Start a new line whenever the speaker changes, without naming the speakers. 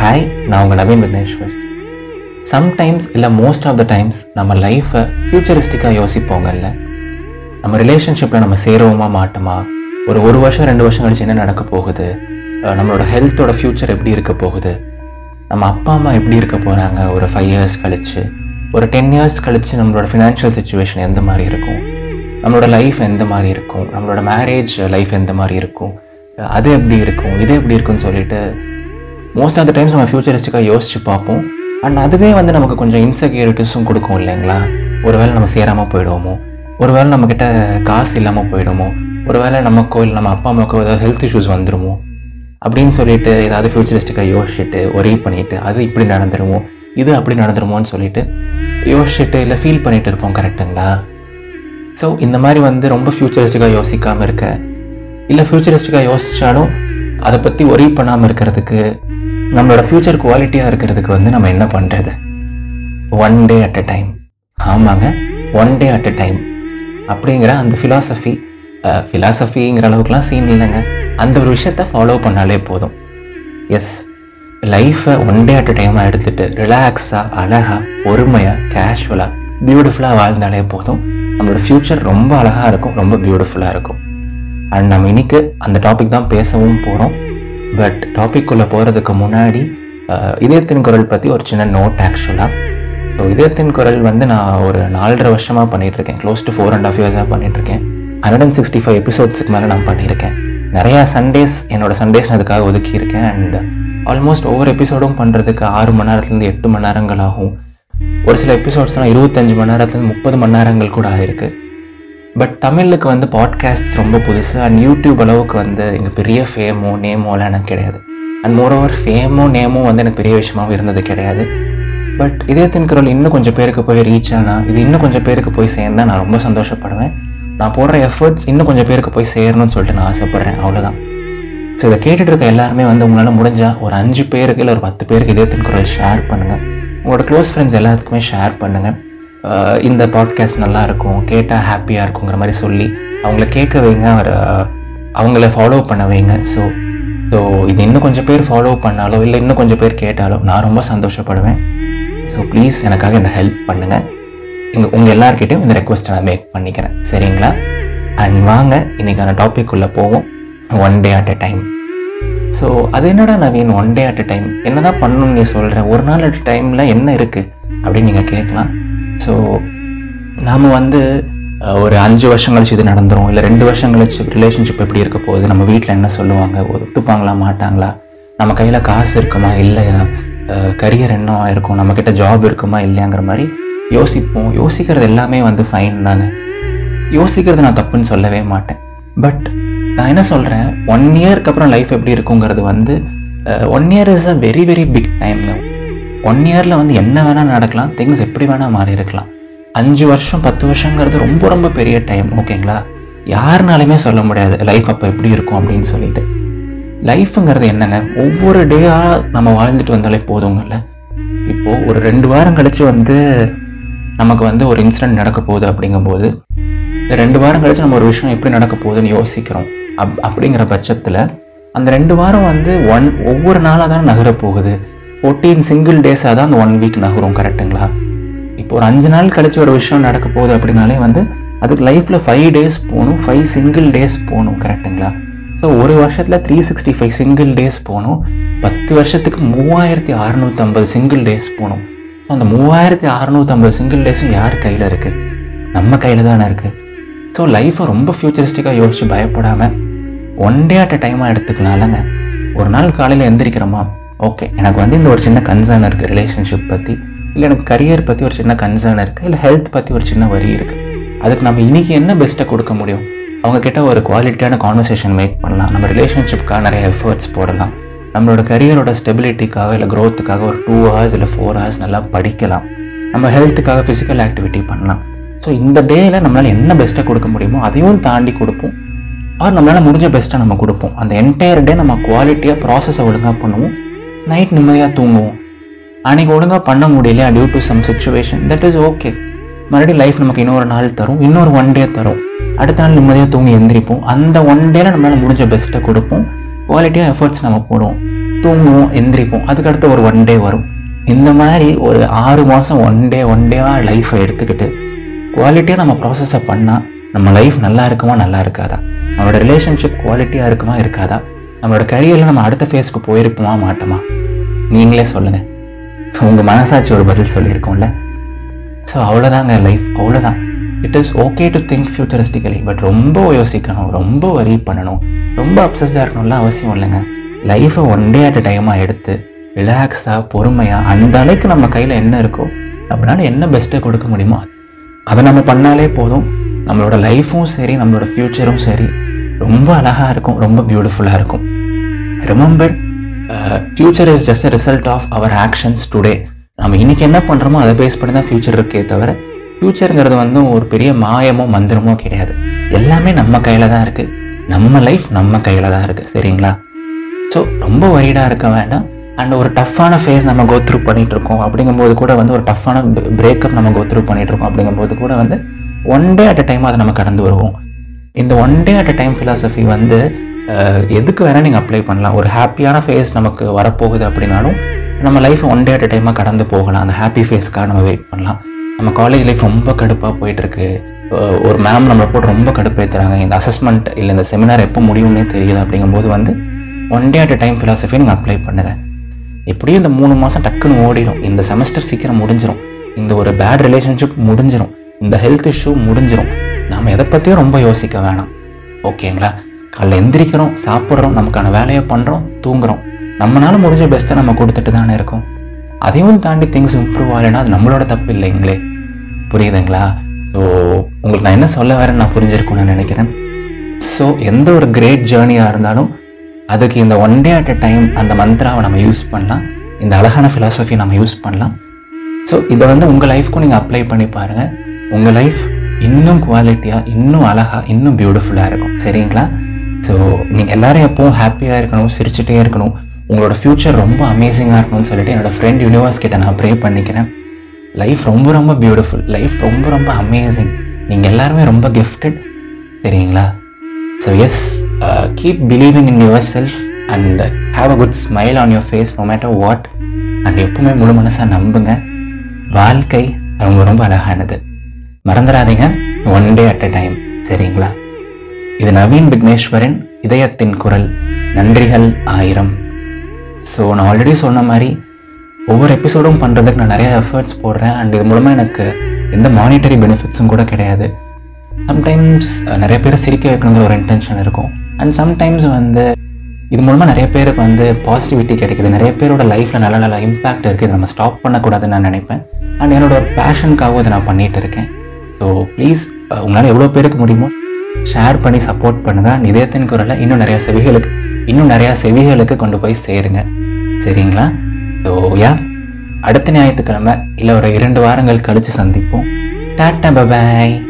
hi நான் உங்கள் Naveen Vigneshwar sometimes இல்லை மோஸ்ட் ஆஃப் த டைம்ஸ் நம்ம லைஃப்பை ஃப்யூச்சரிஸ்டிக்காக யோசிப்போங்கல்ல நம்ம ரிலேஷன்ஷிப்பில் நம்ம சேருவோமா மாட்டோமா ஒரு ஒரு வருஷம் ரெண்டு வருஷம் கழிச்சு என்ன நடக்க போகுது அஹ் நம்மளோட ஹெல்த்தோட ஃப்யூச்சர் எப்படி இருக்க போகுது நம்ம அப்பா அம்மா எப்படி இருக்க போகிறாங்க ஒரு ஃபைவ் இயர்ஸ் கழிச்சு ஒரு டென் இயர்ஸ் கழிச்சு நம்மளோட ஃபினான்ஷியல் சுச்சுவேஷன் எந்த மாதிரி இருக்கும் நம்மளோட லைஃப் எந்த மாதிரி இருக்கும் நம்மளோட மேரேஜ் லைஃப் எந்த மாதிரி இருக்கும் அது எப்படி இருக்கும் இது எப்படி இருக்கும்னு சொல்லிட்டு மோஸ்ட் ஆஃப் த டைம்ஸ் நம்ம ஃபியூச்சரிஸ்டிக்காக யோசிச்சு பார்ப்போம் அண்ட் அதுவே வந்து நமக்கு கொஞ்சம் இன்செக்யூரிட்டிஸும் கொடுக்கும் இல்லைங்களா ஒருவேளை நம்ம சேராமல் போயிடுவோமோ ஒருவேளை நம்மக்கிட்ட காசு இல்லாமல் போயிடுமோ ஒருவேளை நமக்கோ இல்லை நம்ம அப்பா அம்மாக்கோ ஏதாவது ஹெல்த் இஷ்யூஸ் வந்துருமோ அப்படின்னு சொல்லிட்டு ஏதாவது ஃபியூச்சரிஸ்டிக்காக யோசிச்சுட்டு ஒரே பண்ணிட்டு அது இப்படி நடந்துருமோ இது அப்படி நடந்துருமோன்னு சொல்லிட்டு யோசிச்சுட்டு இல்லை ஃபீல் பண்ணிட்டு இருப்போம் கரெக்டுங்களா ஸோ இந்த மாதிரி வந்து ரொம்ப ஃபியூச்சரிஸ்டிக்காக யோசிக்காமல் இருக்க இல்லை ஃபியூச்சரிஸ்டிக்காக யோசிச்சாலும் அதை பற்றி ஒரே பண்ணாமல் இருக்கிறதுக்கு நம்மளோட ஃப்யூச்சர் குவாலிட்டியாக இருக்கிறதுக்கு வந்து நம்ம என்ன பண்ணுறது one day at a time ஆமாங்க one day at a time அப்படிங்கிற அந்த ஃபிலாசபி ஃபிலாசபிங்கிற அளவுக்குலாம் சீன் இல்லைங்க அந்த ஒரு விஷயத்த ஃபாலோ பண்ணாலே போதும் எஸ் லைஃப்பை ஒன் டே அட் அ டைமாக எடுத்துட்டு ரிலாக்ஸாக அழகாக பொறுமையாக கேஷுவலாக பியூட்டிஃபுல்லாக வாழ்ந்தாலே போதும் நம்மளோட ஃப்யூச்சர் ரொம்ப அழகாக இருக்கும் ரொம்ப பியூட்டிஃபுல்லாக இருக்கும் அண்ட் நம்ம இன்னைக்கு அந்த டாபிக் தான் பேசவும் போகிறோம் பட் டாபிக் உள்ள போகிறதுக்கு முன்னாடி அஹ், இதயத்தின் குரல் பற்றி ஒரு சின்ன நோட் ஆக்சுவலாக ஸோ இதயத்தின் குரல் வந்து நான் ஒரு நாலரை வருஷமாக பண்ணிகிட்ருக்கேன் close to four and half இயர்ஸாக பண்ணிகிட்ருக்கேன் ஹண்ட்ரட் அண்ட் சிக்ஸ்டி ஃபைவ் எபிசோட்ஸுக்கு மேலே நான் பண்ணியிருக்கேன் நிறையா சண்டேஸ் என்னோட சண்டேஸ் நான் அதுக்காக ஒதுக்கியிருக்கேன் அண்ட் ஆல்மோஸ்ட் ஒவ்வொரு எபிசோடும் பண்ணுறதுக்கு ஆறு மணி நேரத்துலேருந்து எட்டு மணி நேரங்கள் ஆகும் ஒரு சில எபிசோட்ஸ்லாம் இருபத்தஞ்சு மணி நேரத்துலேருந்து முப்பது மணி நேரங்கள் கூட ஆயிருக்கு பட் தமிழுக்கு வந்து பாட்காஸ்ட்ஸ் ரொம்ப புதுசு அண்ட் யூடியூப் அளவுக்கு வந்து இங்கே பெரிய ஃபேமோ நேமோலாம் எனக்கு கிடையாது அண்ட் மோரோவர் ஃபேமோ நேமோ வந்து எனக்கு பெரிய விஷயமாவும் இருந்தது கிடையாது பட் இதயத்தின் குரல் இன்னும் கொஞ்சம் பேருக்கு போய் ரீச் ஆனால் இது இன்னும் கொஞ்சம் பேருக்கு போய் சேர்ந்தா நான் ரொம்ப சந்தோஷப்படுவேன் நான் போடுற எஃபர்ட்ஸ் இன்னும் கொஞ்சம் பேருக்கு போய் சேரணும்னு சொல்லிட்டு நான் ஆசைப்பட்றேன் அவ்வளோதான் ஸோ இதை கேட்டுட்டு இருக்க எல்லாருமே வந்து உங்களால் முடிஞ்சால் ஒரு அஞ்சு பேருக்கு இல்லை ஒரு பத்து பேருக்கு இதயத்தின் குரல் ஷேர் பண்ணுங்கள் உங்களோட க்ளோஸ் ஃப்ரெண்ட்ஸ் எல்லாத்துக்குமே ஷேர் பண்ணுங்கள் ஆஹ் இந்த பாட்காஸ்ட் நல்லா இருக்கும் கேட்டால் ஹாப்பியாக இருக்குங்கிற மாதிரி சொல்லி அவங்கள கேட்க வைங்க அவர் ஆஹ் அவங்கள ஃபாலோ பண்ண வைங்க ஸோ ஸோ இது இன்னும் கொஞ்சம் பேர் ஃபாலோ பண்ணாலோ இல்லை இன்னும் கொஞ்சம் பேர் கேட்டாலோ நான் ரொம்ப சந்தோஷப்படுவேன் ஸோ ப்ளீஸ் எனக்காக இந்த ஹெல்ப் பண்ணுங்கள் இங்கே உங்கள் எல்லாருக்கிட்டையும் இந்த ரெக்வஸ்ட்டை நான் மேக் பண்ணிக்கிறேன் சரிங்களா அண்ட் வாங்க இன்றைக்கான டாபிக் உள்ள போவோம் one day at a time so அது என்னடா Naveen one day at a time என்னதான் பண்ணணும்னு நீ சொல்கிற ஒரு நாள் அட் டைமில் என்ன இருக்குது அப்படின்னு நீங்கள் கேட்கலாம் ஸோ நாம் வந்து அஹ், ஒரு அஞ்சு வருஷம் கழிச்சு இது நடந்துரும் இல்லை ரெண்டு வருஷம் கழிச்சு ரிலேஷன்ஷிப் எப்படி இருக்க போகுது நம்ம வீட்டில் என்ன சொல்லுவாங்க ஒத்துப்பாங்களா மாட்டாங்களா நம்ம கையில் காசு இருக்குமா இல்லையா கரியர் என்ன இருக்கும் நம்மக்கிட்ட ஜாப் இருக்குமா இல்லையாங்கிற மாதிரி யோசிப்போம் யோசிக்கிறது எல்லாமே வந்து ஃபைன் தாங்க யோசிக்கிறது நான் தப்புன்னு சொல்லவே மாட்டேன் பட் நான் என்ன சொல்கிறேன் ஒன் இயர்க்கு அப்புறம் லைஃப் எப்படி இருக்குங்கிறது வந்து one year is a very very big டைம்ங்க ஒன் இயரில் வந்து என்ன வேணால் நடக்கலாம் திங்ஸ் எப்படி வேணால் மாறி இருக்கலாம் அஞ்சு வருஷம் பத்து வருஷங்கிறது ரொம்ப ரொம்ப பெரிய டைம் ஓகேங்களா யாருனாலுமே சொல்ல முடியாது லைஃப் அப்போ எப்படி இருக்கும் அப்படின்னு சொல்லிட்டு லைஃப்ங்கிறது என்னங்க ஒவ்வொரு டேயாக நம்ம வாழ்ந்துட்டு வந்தாலே போதுங்கல்ல இப்போது ஒரு ரெண்டு வாரம் கழிச்சு வந்து நமக்கு வந்து ஒரு இன்சிடென்ட் நடக்க போகுது அப்படிங்கும்போது இந்த ரெண்டு வாரம் கழிச்சு நம்ம ஒரு விஷயம் எப்படி நடக்க போகுதுன்னு யோசிக்கிறோம் அப் அப்படிங்கிற பட்சத்தில் அந்த ரெண்டு வாரம் வந்து ஒன் ஒவ்வொரு நாளாக தான் நகர போகுது ஃபோர்டீன் சிங்கிள் டேஸாக தான் அந்த ஒன் வீக் நகரும் கரெக்ட்டுங்களா இப்போ ஒரு அஞ்சு நாள் கழிச்சு ஒரு விஷயம் நடக்க போகுது அப்படின்னாலே வந்து அதுக்கு லைஃப்பில் ஃபைவ் டேஸ் போகணும் ஃபைவ் சிங்கிள் டேஸ் போகணும் கரெக்ட்டுங்களா ஸோ ஒரு வருஷத்தில் three sixty five single days போகணும் பத்து வருஷத்துக்கு மூவாயிரத்தி அறநூற்றம்பது சிங்கிள் டேஸ் போகணும் ஸோ அந்த மூவாயிரத்தி அறநூற்றம்பது சிங்கிள் டேஸும் யார் கையில் இருக்குது நம்ம கையில் தானே இருக்குது ஸோ லைஃப்பை ரொம்ப ஃபியூச்சரிஸ்டிக்காக யோசிச்சு பயப்படாமல் ஒன் டே அட் அ டைமாக எடுத்துக்கலாம்லங்க ஒரு நாள் காலையில் எந்திரிக்கிறோமா ஓகே எனக்கு வந்து இந்த ஒரு சின்ன கன்சர்ன் இருக்குது ரிலேஷன்ஷிப் பற்றி இல்லை எனக்கு கரியர் பற்றி ஒரு சின்ன கன்சர்ன் இருக்குது இல்லை ஹெல்த் பற்றி ஒரு சின்ன வரி இருக்குது அதுக்கு நம்ம இன்னைக்கு என்ன பெஸ்ட்டை கொடுக்க முடியும் அவங்க கிட்ட ஒரு குவாலிட்டியான கான்வர்சேஷன் மேக் பண்ணலாம் நம்ம ரிலேஷன்ஷிப்காக நிறைய எஃபர்ட்ஸ் போடலாம் நம்மளோட கரியரோட ஸ்டெபிலிட்டிக்காக இல்லை க்ரோத்துக்காக ஒரு டூ ஹவர்ஸ் இல்லை ஃபோர் ஹவர்ஸ் நல்லா படிக்கலாம் நம்ம ஹெல்த்துக்காக ஃபிசிக்கல் ஆக்டிவிட்டி பண்ணலாம் ஸோ இந்த டேயில் நம்மளால் என்ன பெஸ்ட்டை கொடுக்க முடியுமோ அதையும் தாண்டி கொடுப்போம் ஆர் நம்மளால் முடிஞ்ச பெஸ்ட்டை நம்ம கொடுப்போம் அந்த என்டையர் டே நம்ம குவாலிட்டியாக ப்ராசஸை ஒழுங்காக பண்ணுவோம் நைட் நிம்மதியாக தூங்குவோம் அன்றைக்கி ஒழுங்காக பண்ண முடியல due to some situation that is okay மறுபடியும் லைஃப் நமக்கு இன்னொரு நாள் தரும் இன்னொரு ஒன் டே தரும் அடுத்த நாள் நிம்மதியாக தூங்கி எந்திரிப்போம் அந்த ஒன் டேல நம்மளால் முடிஞ்ச பெஸ்ட்டை கொடுப்போம் குவாலிட்டியாக எஃபர்ட்ஸ் நம்ம போடுவோம் தூங்குவோம் எந்திரிப்போம் அதுக்கடுத்து ஒரு ஒன் டே வரும் இந்த மாதிரி ஒரு ஆறு மாதம் ஒன் டே ஒன் டேவாக லைஃப்பை எடுத்துக்கிட்டு குவாலிட்டியாக நம்ம ப்ராசஸை பண்ணால் நம்ம லைஃப் நல்லா இருக்குமா நல்லா இருக்காதா நம்மளோட ரிலேஷன்ஷிப் குவாலிட்டியாக இருக்குமா இருக்காதா நம்மளோட கரியரில் நம்ம அடுத்த ஃபேஸ்க்கு போயிருக்குமா மாட்டோமா நீங்களே சொல்லுங்கள் உங்கள் மனசாட்சி ஒரு பதில் சொல்லியிருக்கோம்ல ஸோ அவ்வளோதாங்க லைஃப் அவ்வளோதான் it is okay to think futuristically but ரொம்ப யோசிக்கணும் ரொம்ப வரி பண்ணணும் ரொம்ப அப்சஸ்டாக இருக்கணும்லாம் அவசியம் இல்லைங்க லைஃப்பை ஒன் டே அட் டைமாக எடுத்து ரிலாக்ஸாக பொறுமையாக அந்த அளவுக்கு நம்ம கையில் என்ன இருக்கோ நம்மளால என்ன பெஸ்ட்டை கொடுக்க முடியுமோ அதை நம்ம பண்ணாலே போதும் நம்மளோட லைஃப்பும் சரி நம்மளோட ஃப்யூச்சரும் சரி ரொம்ப அழகாக இருக்கும் ரொம்ப பியூட்டிஃபுல்லாக இருக்கும் remember future is just a result of our actions today நம்ம இன்னைக்கு என்ன பண்ணுறோமோ அதை பேஸ் பண்ணி தான் ஃபியூச்சர் இருக்கே தவிர ஃபியூச்சருங்கிறது வந்து ஒரு பெரிய மாயமோ மந்திரமோ கிடையாது எல்லாமே நம்ம கையில் தான் இருக்குது நம்ம லைஃப் நம்ம கையில் தான் இருக்குது சரிங்களா ஸோ ரொம்ப வரிடாக இருக்க வேண்டாம் அண்ட் ஒரு டஃப்பான ஃபேஸ் நம்ம கோத்ரூ பண்ணிட்டு இருக்கோம் அப்படிங்கும்போது கூட வந்து ஒரு டஃப்பான பிரேக்கப் நம்ம கோத்ரூ பண்ணிட்டு இருக்கோம் அப்படிங்கும்போது கூட வந்து one day at a time அதை நம்ம கடந்து வருவோம் இந்த one day at a time philosophy வந்து அஹ், எதுக்கு வேணால் நீங்கள் அப்ளை பண்ணலாம் ஒரு ஹாப்பியான ஃபேஸ் நமக்கு வரப்போகுது அப்படின்னாலும் நம்ம life one day at a டைமாக கடந்து போகலாம் அந்த ஹாப்பி ஃபேஸ்க்காக நம்ம வெயிட் பண்ணலாம் நம்ம காலேஜ் லைஃப் ரொம்ப கடுப்பாக போயிட்டுருக்கு ஒரு மேம் நம்மளை போட்டு ரொம்ப கடுப்பேற்றுறாங்க இந்த அசஸ்மெண்ட் இல்லை இந்த செமினார் எப்போ முடியும்னே தெரியல அப்படிங்கும்போது வந்து one day at a time philosophy நீங்கள் அப்ளை பண்ணுங்கள் எப்படியும் இந்த மூணு மாதம் டக்குன்னு ஓடிடும் இந்த செமஸ்டர் சீக்கிரம் முடிஞ்சிடும் இந்த ஒரு பேட் ரிலேஷன்ஷிப் முடிஞ்சிடும் இந்த ஹெல்த் இஷ்யூ முடிஞ்சிடும் நாம் எதை பற்றியும் ரொம்ப யோசிக்க வேணாம் ஓகேங்களா காலைல எந்திரிக்கிறோம் சாப்பிட்றோம் நமக்கான வேலையை பண்ணுறோம் தூங்குறோம் நம்மளால முடிஞ்ச பெஸ்ட்டை நம்ம கொடுத்துட்டு தானே இருக்கோம் அதையும் தாண்டி திங்ஸ் இம்ப்ரூவ் ஆகலைன்னா அது நம்மளோட தப்பு இல்லைங்களே புரியுதுங்களா ஸோ உங்களுக்கு நான் என்ன சொல்ல வரேன்னு நான் புரிஞ்சிருக்கும்னு நினைக்கிறேன் ஸோ எந்த ஒரு கிரேட் ஜேர்னியாக இருந்தாலும் அதுக்கு இந்த one day at a time அந்த மந்த்ராவை நம்ம யூஸ் பண்ணலாம் இந்த அழகான ஃபிலாசபி நம்ம யூஸ் பண்ணலாம் ஸோ இதை வந்து உங்கள் லைஃப்க்கும் நீங்கள் அப்ளை பண்ணி பாருங்கள் உங்கள் லைஃப் இன்னும் குவாலிட்டியாக இன்னும் அழகாக இன்னும் பியூட்டிஃபுல்லாக இருக்கும் சரிங்களா ஸோ நீங்கள் எல்லாரும் எப்பவும் ஹாப்பியாக இருக்கணும் சிரிச்சுட்டே இருக்கணும் உங்களோட ஃப்யூச்சர் ரொம்ப அமேசிங்காக இருக்கணும்னு சொல்லிட்டு என்னோட ஃப்ரெண்ட் யூனிவர்ஸ் கிட்ட நான் ப்ரே பண்ணிக்கிறேன் லைஃப் ரொம்ப ரொம்ப பியூட்டிஃபுல் லைஃப் ரொம்ப ரொம்ப அமேசிங் நீங்கள் எல்லாருமே ரொம்ப கிஃப்டட் சரிங்களா so yes keep believing in yourself and have a good smile on your face no matter what and எப்பவுமே முழு மனசாக நம்புங்க வாழ்க்கை ரொம்ப ரொம்ப அழகானது மறந்துடாதீங்க one day at a time சரிங்களா இது நவீன் விக்னேஸ்வரன் இதயத்தின் குரல் நன்றிகள் ஆயிரம் ஸோ நான் ஆல்ரெடி சொன்ன மாதிரி ஒவ்வொரு எபிசோடும் பண்ணுறதுக்கு நான் நிறைய எஃபர்ட்ஸ் போடுறேன் அண்ட் இது மூலமாக எனக்கு எந்த மானிட்டரி பெனிஃபிட்ஸும் கூட கிடையாது சம்டைம்ஸ் நிறைய பேர் சிரிக்க வைக்கணுங்கிற ஒரு இன்டென்ஷன் இருக்கும் அண்ட் சம்டைம்ஸ் வந்து இது மூலமாக நிறைய பேருக்கு வந்து பாசிட்டிவிட்டி கிடைக்குது நிறைய பேரோட லைஃப்பில் நல்ல நல்ல இம்பாக்ட் இருக்குது இதை நம்ம ஸ்டாப் பண்ணக்கூடாதுன்னு நான் நினைப்பேன் அண்ட் என்னோட ஒரு பேஷனுக்காகவும் இதை நான் பண்ணிகிட்டு இருக்கேன் ஸோ ப்ளீஸ் உங்களால் எவ்வளோ பேருக்கு முடியுமோ ஷேர் பண்ணி சப்போர்ட் பண்ணுங்கள் இதயத்தின் குரலை இன்னும் நிறையா செவிகளுக்கு இன்னும் நிறையா செவிகளுக்கு கொண்டு போய் சேருங்க சரிங்களா ஸோ யா அடுத்த ஞாயிற்றுக்கிழமை இல்லை ஒரு இரண்டு வாரங்கள் கழித்து சந்திப்போம் டாட்டா பபாய்